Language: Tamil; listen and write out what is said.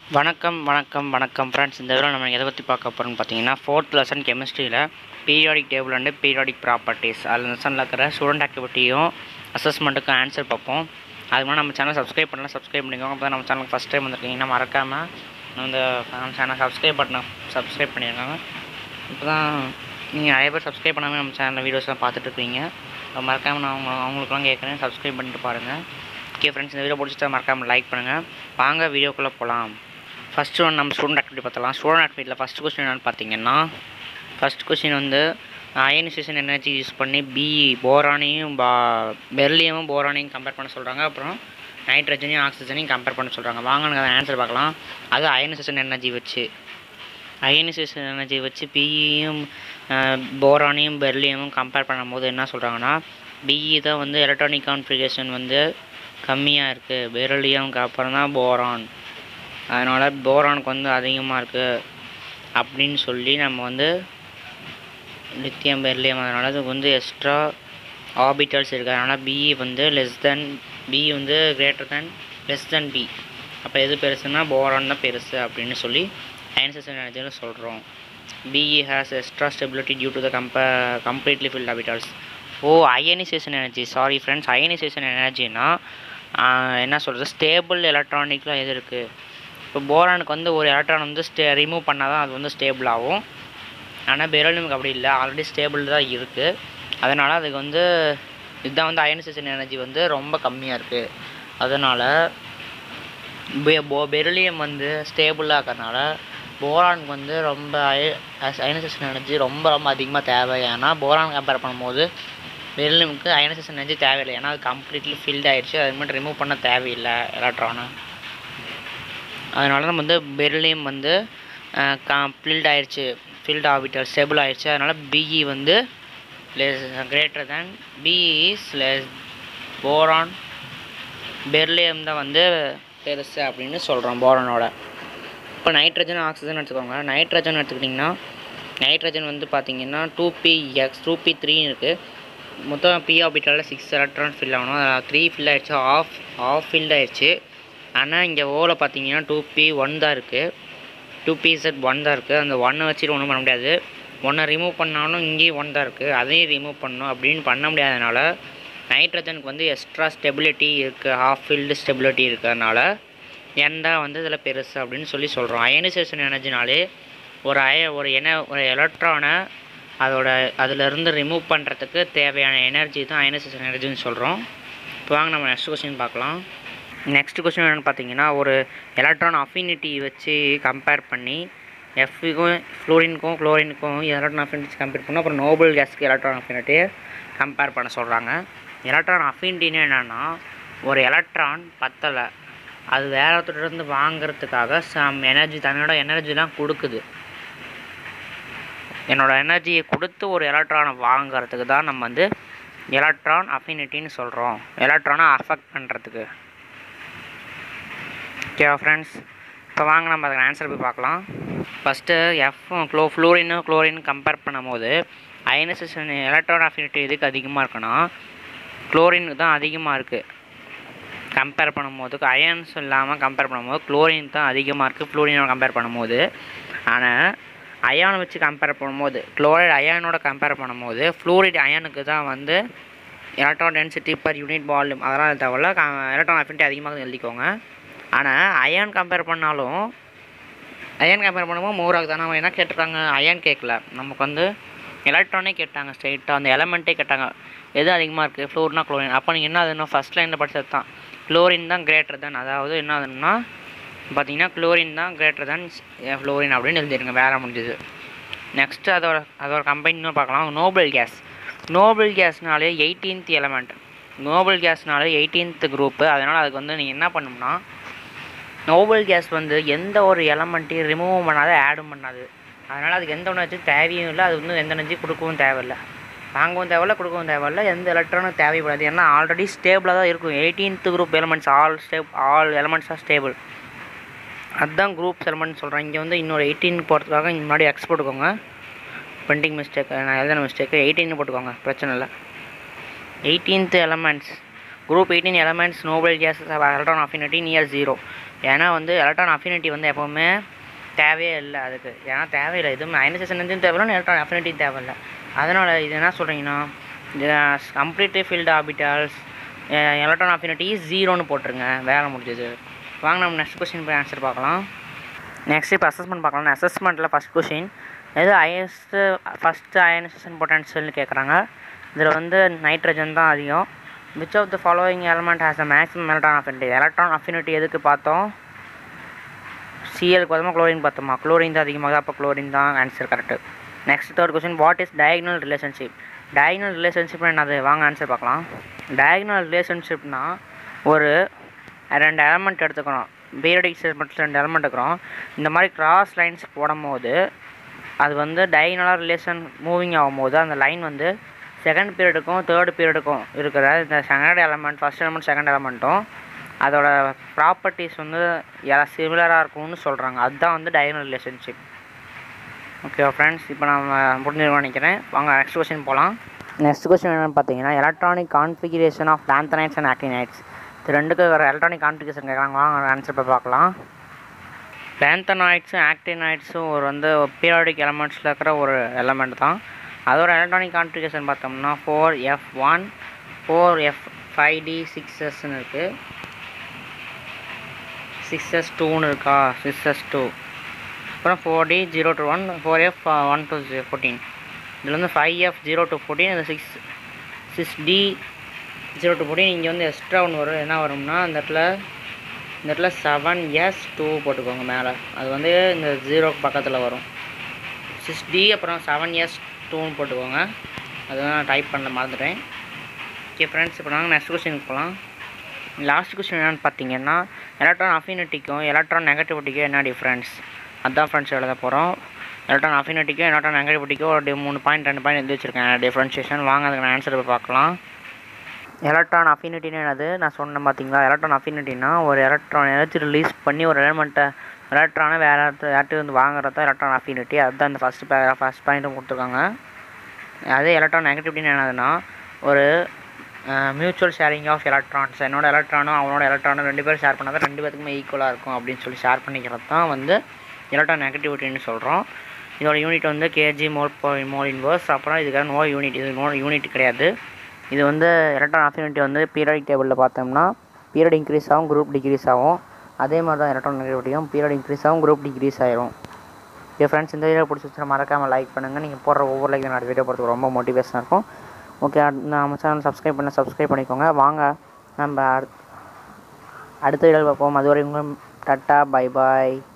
வணக்கம் வணக்கம் வணக்கம் ஃப்ரெண்ட்ஸ் இந்த வீடியோ நம்ம எதை பற்றி பார்க்க போகிறோம்னு பார்த்தீங்கன்னா ஃபோர்த் லெசன் கெமிஸ்ட்ரியில் periodic table and periodic properties அதில் லெசனில் இருக்கிற ஸ்டூடெண்ட் ஆக்டிவிட்டியும் அசஸ்மெண்ட்டுக்கும் ஆன்சர் பார்ப்போம் அது மாதிரி நம்ம சேனல் சப்ஸ்கிரைப் பண்ணலாம் சப்ஸ்கிரைப் பண்ணிக்கோங்க அப்போ தான் நம்ம சேனலுக்கு ஃபஸ்ட் டைம் வந்திருக்கீங்கன்னா மறக்காமல் இந்த சேனல் சப்ஸ்கிரைப் பட்டனை சப்ஸ்கிரைப் பண்ணியிருக்காங்க இப்போ தான் நீங்கள் நிறைய பேர் சப்ஸ்கிரைப் பண்ணாமல் நம்ம சேனலில் வீடியோஸ்லாம் பார்த்துட்டு இருக்கீங்க அப்ப மறக்காமல் நான் அவங்க அவங்களுக்குலாம் கேட்குறேன் சப்ஸ்கிரைப் பண்ணிட்டு பாருங்கள் ஓகே ஃப்ரெண்ட்ஸ் இந்த வீடியோ பிடிச்சிட்டா மறக்காமல் லைக் பண்ணுங்கள் வாங்க வீடியோக்குள்ளே போகலாம் ஃபஸ்ட்டு ஒன் நம்ம ஸ்டூடெண்ட் ஆக்டிவிட்டி பார்த்தலாம் ஸ்டூடெண்ட் ஆக்டிவிட்டியில் ஃபஸ்ட் கொஸ்டின் என்னென்னு பார்த்தீங்கன்னா ஃபஸ்ட் கொஸ்டின் வந்து அயனைசேஷன் எனர்ஜி யூஸ் பண்ணி பி போரானையும் பா பெர்லியமும் போரானையும் கம்பேர் பண்ண சொல்கிறாங்க அப்புறம் நைட்ரஜனையும் ஆக்சிஜனையும் கம்பேர் பண்ண சொல்கிறாங்க வாங்க அதை ஆன்சர் பார்க்கலாம் அது அயனைசேஷன் எனர்ஜி வச்சு அயனைசேஷன் எனர்ஜி வச்சு பிஇயும் போரானையும் பெர்லியமும் கம்பேர் பண்ணும்போது என்ன சொல்கிறாங்கன்னா பிஇ தான் வந்து எலக்ட்ரானிக் கான்ஃபிகரேஷன் வந்து கம்மியாக இருக்குது பெர்லியம்க்கு அப்புறம் தான் போரான் அதனால் போரானுக்கு வந்து அதிகமாக இருக்குது அப்படின்னு சொல்லி நம்ம வந்து லித்தியம் பெர்லியம் அதனால் அதுக்கு வந்து எக்ஸ்ட்ரா ஆர்பிட்டல்ஸ் இருக்குது அதனால் பிஇ வந்து லெஸ் தென் பி வந்து greater than less than B அப்போ எது பெருசுன்னா போரான் தான் பெருசு அப்படின்னு சொல்லி அயனைசேஷன் எனர்ஜியில் சொல்கிறோம் BE has extra stability due to the கம்ப completely filled orbitals oh ionisation energy sorry friends ionisation எனர்ஜினா என்ன சொல்கிறது ஸ்டேபிள் எலக்ட்ரானிக்கில் எது இருக்குது இப்போ போரானுக்கு வந்து ஒரு எலக்ட்ரான் வந்து ஸ்டே ரிமூவ் பண்ணால் தான் அது வந்து ஸ்டேபிள் ஆகும் ஆனால் பெரோலியமுக்கு அப்படி இல்லை ஆல்ரெடி ஸ்டேபிள் தான் இருக்குது அதனால் அதுக்கு வந்து இதுதான் வந்து அயனைசேஷன் எனர்ஜி வந்து ரொம்ப கம்மியாக இருக்குது அதனால் போ பெரிலியம் வந்து ஸ்டேபிளாக இருக்கிறதுனால போரானுக்கு வந்து ரொம்ப அய அயனைசேஷன் எனர்ஜி ரொம்ப ரொம்ப அதிகமாக தேவை ஏன்னா போரான் கம்பேர் பண்ணும்போது பெரிலியமுக்கு அயனைசேஷன் எனர்ஜி தேவையில்லை ஏன்னா அது கம்ப்ளீட்லி ஃபில்ட் ஆயிடுச்சு அது மட்டும் ரிமூவ் பண்ண தேவையில்லை எலக்ட்ரானை அதனால நம்ம வந்து பெரிலியம் வந்து ஃபில்ட் ஆயிடுச்சு ஃபில்ட் ஆர்பிட்டல் ஸ்டேபிள் ஆயிடுச்சு அதனால் பிஇ வந்து less greater than BE is less boron beryllium தான் வந்து பெருசு அப்படின்னு சொல்கிறோம் போரானோட இப்போ நைட்ரஜன் ஆக்சிஜன் எடுத்துக்கோங்க நைட்ரஜன் எடுத்துக்கிட்டிங்கன்னா நைட்ரஜன் வந்து பார்த்தீங்கன்னா two P X two P த்ரீன்னு இருக்குது மொத்தம் பி ஆர்பிட்டலில் சிக்ஸ் எலக்ட்ரான் ஃபில் ஆகணும் அதில் த்ரீ ஃபில் ஆயிடுச்சு ஆஃப் ஆஃப் ஃபில்ட் ஆயிடுச்சு ஆனால் இங்கே ஓவில் பார்த்தீங்கன்னா டூ பி ஒன் தான் இருக்குது டூ பி செட் ஒன் தான் இருக்குது அந்த ஒன்னை வச்சுட்டு ஒன்றும் பண்ண முடியாது ஒன்றை ரிமூவ் பண்ணாலும் இங்கேயும் ஒன் தான் இருக்குது அதையும் ரிமூவ் பண்ணணும் அப்படின்னு பண்ண முடியாதனால நைட்ரஜனுக்கு வந்து எக்ஸ்ட்ரா ஸ்டெபிலிட்டி இருக்குது ஹாஃப் ஃபீல்டு ஸ்டெபிலிட்டி இருக்கிறதுனால என் தான் வந்து இதில் பெருசு அப்படின்னு சொல்லி சொல்கிறோம் அயனைசேஷன் எனர்ஜினாலே ஒரு அய ஒரு என ஒரு எலக்ட்ரானை அதோட அதிலிருந்து ரிமூவ் பண்ணுறதுக்கு தேவையான எனர்ஜி தான் அயனைசேஷன் எனர்ஜின்னு சொல்கிறோம் இப்போ வாங்க நம்ம நெக்ஸ்ட் கொஸ்டின் பார்க்கலாம் நெக்ஸ்ட் கொஸ்டின் என்னென்னு பார்த்தீங்கன்னா ஒரு எலக்ட்ரான் அஃபினிட்டி வச்சு கம்பேர் பண்ணி எஃப்க்கும் ஃப்ளோரினுக்கும் குளோரினுக்கும் எலக்ட்ரான் அஃபினிட்டி கம்பேர் பண்ணோம் அப்புறம் நோபல் கேஸ்க்கு எலக்ட்ரான் அஃபினிட்டியை கம்பேர் பண்ண சொல்கிறாங்க எலக்ட்ரான் அஃபினிட்டின்னு என்னென்னா ஒரு எலக்ட்ரான் பத்தலை அது வேற ஒருத்தர்கிட்ட வாங்குறதுக்காக சம் எனர்ஜி தன்னோட எனர்ஜிலாம் கொடுக்குது என்னோடய எனர்ஜியை கொடுத்து ஒரு எலக்ட்ரானை வாங்குறதுக்கு தான் நம்ம வந்து எலக்ட்ரான் அஃபினிட்டின்னு சொல்கிறோம் எலக்ட்ரானை அஃபெக்ட் பண்ணுறதுக்கு ஓகேவா ஃப்ரெண்ட்ஸ் இப்போ வாங்க நம்ம அதுக்கு ஆன்சர் போய் பார்க்கலாம் ஃபஸ்ட்டு எஃப் க்ளோ ஃப்ளோரின் குளோரின் கம்பேர் பண்ணும்போது அயனைசேஷன் எலக்ட்ரான் அஃபினிட்டி எதுக்கு அதிகமாக இருக்குன்னா குளோரினுக்கு தான் அதிகமாக இருக்குது கம்பேர் பண்ணும்போது அயன்ஸ் இல்லாமல் கம்பேர் பண்ணும்போது குளோரின் தான் அதிகமாக இருக்குது ஃப்ளோரினோட கம்பேர் பண்ணும்போது ஆனால் அயான் வச்சு கம்பேர் பண்ணும்போது குளோரைடு அயானோட கம்பேர் பண்ணும்போது ஃப்ளூரிட் அயனுக்கு தான் வந்து electron density per unit volume அதெல்லாம் தவிர எலக்ட்ரான் அஃபினிட்டி அதிகமாக எழுதிக்கோங்க ஆனால் அயான் கம்பேர் பண்ணாலும் அயன் கம்பேர் பண்ணும்போது மோர் ஆகுது நம்ம என்ன கேட்டிருக்காங்க அயன் கேட்கல நமக்கு வந்து எலக்ட்ரானே கேட்டாங்க ஸ்ட்ரைட்டாக அந்த எலமெண்ட்டே கேட்டாங்க எது அதிகமாக இருக்குது ஃப்ளோர்னா குளோரின் அப்போ நீங்கள் என்ன அதுன்னா ஃபஸ்ட் லைனில் படித்தது தான் குளோரின் தான் கிரேட்டர் தான் அதாவது என்ன ஆகுதுன்னா பார்த்தீங்கன்னா குளோரின் தான் கிரேட்டர் தான் ஃப்ளோரின் அப்படின்னு எழுதிடுங்க வேலை முடிஞ்சது நெக்ஸ்ட்டு அதோட அதோட கம்பெனின்னு பார்க்கலாம் நோபல் கேஸ் நோபல் கேஸ்னாலே எயிட்டீன்த் எலமெண்ட் நோபல் கேஸ்னாலே எயிட்டீன்த் குரூப்பு அதனால் அதுக்கு வந்து நீங்கள் என்ன பண்ணணும்னா நோபல் கேஸ் வந்து எந்த ஒரு எலமெண்ட்டையும் ரிமூவும் பண்ணாது ஆடும் பண்ணாது அதனால் அதுக்கு எந்த எனர்ஜி தேவையும் இல்லை அது வந்து எந்த எனர்ஜி கொடுக்கவும் தேவையில்லை வாங்கவும் தேவையில்ல கொடுக்கவும் தேவையில்ல எந்த எலக்ட்ரானும் தேவைப்படாது ஏன்னா ஆல்ரெடி ஸ்டேபிளாக தான் இருக்கும் எயிட்டீன்த் குரூப் எலமெண்ட்ஸ் ஆல் ஸ்டேப் ஆல் எலமெண்ட்ஸ் ஆர் ஸ்டேபிள் அதுதான் குரூப் எலமெண்ட் சொல்கிறேன் இங்கே வந்து இன்னொரு எயிட்டீன் போகிறதுக்காக இங்கே முன்னாடி எக்ஸ் போட்டுக்கோங்க பிரிண்டிங் மிஸ்டேக் நான் எழுதின மிஸ்டேக்கு எயிட்டீன் போட்டுக்கோங்க பிரச்சனை இல்லை eighteenth elements group eighteen elements noble gases have electron affinity near zero ஏன்னா வந்து எலக்ட்ரான் அஃபினிட்டி வந்து எப்போவுமே தேவையே இல்லை அதுக்கு ஏன்னா தேவையில்லை எதுவும் அயனைசேஷன் எனர்ஜியும் தேவையில்லை எலக்ட்ரான் அஃபினிட்டி தேவையில்லை அதனால் இது என்ன சொல்கிறீங்கன்னா completely filled orbitals electron affinity ஜீரோன்னு போட்டுருங்க வேலை முடிஞ்சது வாங்க நம்ம நெக்ஸ்ட் கொஸ்டின் போய் ஆன்சர் பார்க்கலாம் நெக்ஸ்ட் இப்போ அசஸ்மெண்ட் பார்க்கலாம் அசஸ்மெண்ட்டில் ஃபஸ்ட் கொஷின் எது ஹையஸ்ட்டு ஃபஸ்ட்டு அயனைசேஷன் பொட்டன்ஷியல்னு கேட்குறாங்க இதில் வந்து நைட்ரஜன் தான் அதிகம் which of the following element has a maximum electron affinity electron affinity எதுக்கு பார்த்தோம் சிஎலுக்கு பார்த்தோமா குளோரின் பார்த்தோமா குளோரின் தான் அதிகமாக அப்போ குளோரின் தான் answer correct next third question what is diagonal relationship diagonal ரிலேஷன்ஷிப்னா என்னது வாங்க ஆன்சர் பார்க்கலாம் டயக்னல் ரிலேஷன்ஷிப்னா ஒரு ரெண்டு எலமெண்ட் எடுத்துக்கிறோம் பீரியடிக் செக்மெண்ட்ஸ் ரெண்டு எலமெண்ட் எடுக்கிறோம் இந்த மாதிரி கிராஸ் லைன்ஸ் போடும்போது அது வந்து டயக்னலாக ரிலேஷன் மூவிங் ஆகும்போது அந்த லைன் வந்து செகண்ட் பீரியடுக்கும் தேர்ட் பீரியடுக்கும் இருக்கிற இந்த second element first element second element அதோட ப்ராப்பர்ட்டிஸ் வந்து சிமிலராக இருக்கும்னு சொல்கிறாங்க அதுதான் வந்து டயக்னல் ரிலேஷன்ஷிப் ஓகேவா ஃப்ரெண்ட்ஸ் இப்போ நம்ம முடிஞ்சிருக்கோம் நினைக்கிறேன் வாங்க நெக்ஸ்ட் கொஸ்டின் போகலாம் நெக்ஸ்ட் கொஸ்டின் என்னென்னு பார்த்தீங்கன்னா electronic configuration of lanthanides and actinides இது ரெண்டுக்கு வர எலக்ட்ரானிக் கான்ஃபிகரேஷன் கேட்குறாங்க வாங்க ஆன்சர் போய் பார்க்கலாம் லேந்தனாய்ட்ஸும் ஆக்டினைட்ஸும் ஒரு வந்து பீரியாடிக் எலமெண்ட்ஸில் இருக்கிற ஒரு எலமெண்ட் தான் அதோட எலக்ட்ரானிக் கான்ஃபிகரேஷன் பார்த்தோம்னா four F one four F five D six எஸ்ன்னு இருக்குது சிக்ஸ் எஸ் டூன்னு இருக்கா சிக்ஸ் எஸ் டூ அப்புறம் four D zero two one four F one two fourteen இதில் வந்து five F zero two fourteen இந்த six six D zero two fourteen இங்கே வந்து எக்ஸ்ட்ரா ஒன்று வரும் என்ன வரும்னா இந்த இடத்துல இந்த இடத்துல செவன் எஸ் டூ போட்டுக்கோங்க மேலே அது வந்து இந்த ஜீரோக்கு பக்கத்தில் வரும் சிக்ஸ் டி அப்புறம் செவன் எஸ் டூன்னு போட்டுக்கோங்க அதுதான் நான் டைப் பண்ண மறந்துட்டேன் ஓகே ஃப்ரெண்ட்ஸ் இப்போ நாங்கள் நெக்ஸ்ட் கொஸ்டினுக்கு போகலாம் லாஸ்ட் கொஸ்டின் என்னென்னு பார்த்தீங்கன்னா எலக்ட்ரான் அஃபினிட்டிக்கும் எலக்ட்ரான் நெகட்டிவிட்டிக்கும் என்ன டிஃப்ரென்ஸ் அதான் ஃப்ரெண்ட்ஸ் எழுத போகிறோம் எலக்ட்ரான் அஃபினிட்டிக்கும் எலக்ட்ரான் நெகட்டிவிட்டிக்கும் ஒரு டி- மூணு பாயிண்ட் ரெண்டு பாயிண்ட் எழுதி வச்சுருக்கேன் டிஃப்ரென்ஷியேஷன் வாங்க அதுக்கு நான் ஆன்சர் போய் பார்க்கலாம் எலக்ட்ரான் அஃபினிட்டின்னு என்னது நான் சொன்னேன் பார்த்தீங்களா எலக்ட்ரான் அஃபினிட்டினா ஒரு எலக்ட்ரான் எனர்ஜி ரிலீஸ் பண்ணி ஒரு எலமெண்ட்டை எலக்ட்ரானை வேறு யார்ட்டு வந்து வாங்குறது தான் எலக்ட்ரான் அஃபினிட்டி அதுதான் இந்த ஃபஸ்ட் ஃபஸ்ட் பாயிண்ட்டும் கொடுத்துருக்காங்க அதே எலக்ட்ரான் நெகட்டிவிட்டின்னு என்னதுன்னா ஒரு மியூச்சுவல் ஷேரிங் ஆஃப் எலக்ட்ரான்ஸ் என்னோட எலக்ட்ரானும் அவனோட எலக்ட்ரானும் ரெண்டு பேரும் ஷேர் பண்ணால் தான் ரெண்டு பேருக்குமே ஈக்குவலாக இருக்கும் அப்படின்னு சொல்லி ஷேர் பண்ணிக்கிறது தான் வந்து எலக்ட்ரான் நெகட்டிவிட்டின்னு சொல்கிறோம் இதோட யூனிட் வந்து கேஜி மோல் மோல் இன்வர்ஸ் அப்புறம் இதுக்காக நோ யூனிட் இது நோ யூனிட் கிடையாது இது வந்து எலக்ட்ரான் அஃபினிட்டி வந்து பீரியடிக் டேபிளில் பார்த்தோம்னா பீரியட் இன்க்ரீஸ் ஆகும் குரூப் டிக்ரீஸ் ஆகும் அதே மாதிரி தான் எலக்ட்ரான் நெகட்டிவிட்டியும் பீரியட் இன்க்ரீஸ் ஆகும் குரூப் டிக்ரீஸ் ஆயிரும் ஓகே ஃப்ரெண்ட்ஸ் இந்த வீடியோ பிடிச்சிச்சுன்னா மறக்காமல் லைக் பண்ணுங்கள் நீங்கள் போடுற ஒவ்வொரு லைக் நான் வீடியோ போடுறதுக்கு ரொம்ப மோட்டிவேஷனாக இருக்கும் ஓகே நம்ம சேனல் சப்ஸ்கிரைப் பண்ண சப்ஸ்கிரைப் பண்ணிக்கோங்க வாங்க நம்ம அடுத்த அடுத்த வீடியோவில் பார்ப்போம் அதுவரை உங்களும் டட்டா பை பாய்